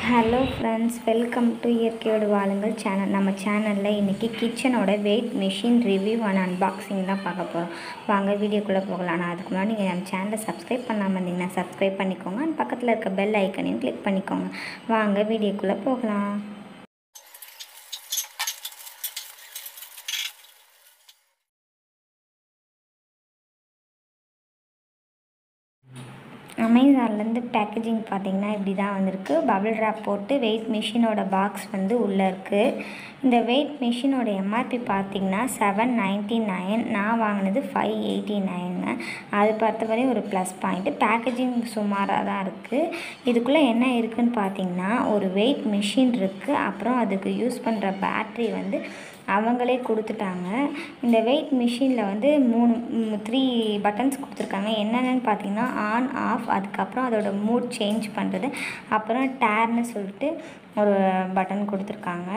hello friends welcome to இயற்கையோடு வாழுங்கள் channel நம்ம சேனலில் இன்றைக்கி கிச்சனோட weight machine review and unboxing தான் பார்க்க போகிறோம் வாங்க வீடியோக்குள்ளே போகலாம் ஆனால் அதுக்கு முன்னாடி நீங்கள் நம்ம சேனலை சப்ஸ்கிரைப் பண்ணாமல் இருந்தீங்கன்னா சப்ஸ்கிரைப் பண்ணிக்கோங்க அண்ட் பக்கத்தில் இருக்க பெல் ஐக்கனையும் கிளிக் பண்ணிக்கோங்க வாங்க வீடியோக்குள்ளே போகலாம் அமேசான்லேருந்து பேக்கேஜிங் பார்த்தீங்கன்னா இப்படி தான் வந்திருக்கு பபிள் ரேப் போட்டு வெயிட் மிஷினோட பாக்ஸ் வந்து உள்ளே இருக்குது இந்த வெயிட் மிஷினோட எம்ஆர்பி பார்த்தீங்கன்னா செவன் நைன்ட்டி நைன் நான் வாங்கினது ஃபைவ் எயிட்டி நைனுங்க அது பார்த்தவரை ஒரு ப்ளஸ் பாயிண்ட்டு பேக்கேஜிங் சுமாராக தான் இருக்குது இதுக்குள்ளே என்ன இருக்குதுன்னு பார்த்தீங்கன்னா ஒரு வெயிட் மிஷின் இருக்குது அப்புறம் அதுக்கு யூஸ் பண்ணுற பேட்ரி வந்து அவங்களே கொடுத்துட்டாங்க இந்த வெயிட் மிஷினில் வந்து மூணு த்ரீ பட்டன்ஸ் கொடுத்துருக்காங்க என்னென்னு பார்த்தீங்கன்னா ஆன் ஆஃப் அதுக்கப்புறம் அதோட மூட் சேஞ்ச் பண்ணுறது அப்புறம் டேர்னு சொல்லிட்டு ஒரு பட்டன் கொடுத்துருக்காங்க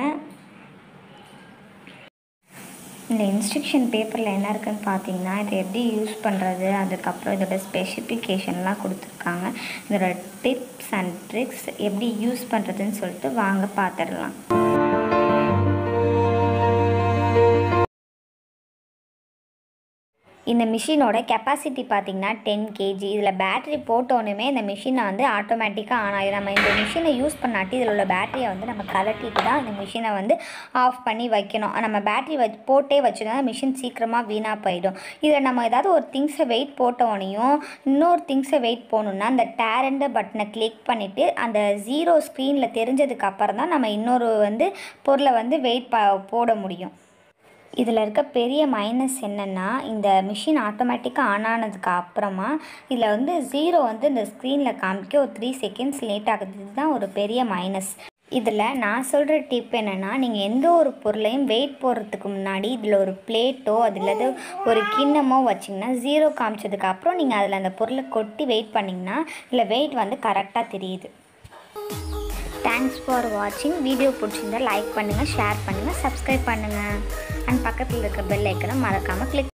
இந்த இன்ஸ்ட்ரக்ஷன் பேப்பரில் என்ன இருக்குன்னு பார்த்தீங்கன்னா இதை எப்படி யூஸ் பண்ணுறது அதுக்கப்புறம் இதோட ஸ்பெசிஃபிகேஷன்லாம் கொடுத்துருக்காங்க இதோட டிப்ஸ் அண்ட் ட்ரிக்ஸ் எப்படி யூஸ் பண்ணுறதுன்னு சொல்லிட்டு வாங்க பார்த்துடலாம் இந்த மிஷினோட கெப்பாசிட்டி பார்த்திங்கன்னா டென் கேஜி இதில் பேட்ரி போட்டோன்னுமே இந்த மிஷினை வந்து ஆட்டோமேட்டிக்காக ஆன் ஆகிடும் நம்ம இந்த மிஷினை யூஸ் பண்ணாட்டி இதில் உள்ள பேட்டரியை வந்து நம்ம கலட்டிட்டு தான் இந்த மிஷினை வந்து ஆஃப் பண்ணி வைக்கணும் நம்ம பேட்ரி வச்சு போட்டே வச்சுருந்தா மிஷின் சீக்கிரமாக வீணாக போயிடும் இதில் நம்ம ஏதாவது ஒரு திங்ஸை வெயிட் போட்டோனையும் இன்னொரு திங்ஸை வெயிட் போகணுன்னா அந்த டேரண்ட் பட்டனை கிளிக் பண்ணிவிட்டு அந்த ஜீரோ ஸ்க்ரீனில் தெரிஞ்சதுக்கு அப்புறம் தான் நம்ம இன்னொரு வந்து பொருளை வந்து வெயிட் ப போட முடியும் இதில் இருக்க பெரிய மைனஸ் என்னென்னா இந்த மிஷின் ஆட்டோமேட்டிக்காக ஆன் ஆனதுக்கு அப்புறமா இதில் வந்து ஜீரோ வந்து இந்த ஸ்க்ரீனில் காமிக்க ஒரு த்ரீ செகண்ட்ஸ் லேட் ஆகுது இதுதான் ஒரு பெரிய மைனஸ் இதில் நான் சொல்கிற டிப் என்னென்னா நீங்கள் எந்த ஒரு பொருளையும் வெயிட் போடுறதுக்கு முன்னாடி இதில் ஒரு பிளேட்டோ அதில் ஒரு கிண்ணமோ வச்சிங்கன்னா ஜீரோ காமிச்சதுக்கு அப்புறம் நீங்கள் அதில் அந்த பொருளை கொட்டி வெயிட் பண்ணிங்கன்னா இதில் வெயிட் வந்து கரெக்டாக தெரியுது தேங்க்ஸ் ஃபார் வாட்சிங் வீடியோ பிடிச்சிருந்தா லைக் பண்ணுங்கள் ஷேர் பண்ணுங்கள் சப்ஸ்கிரைப் பண்ணுங்கள் அண்ட் பக்கத்தில் இருக்க பெல் ஐக்கனை மறக்காமல் கிளிக்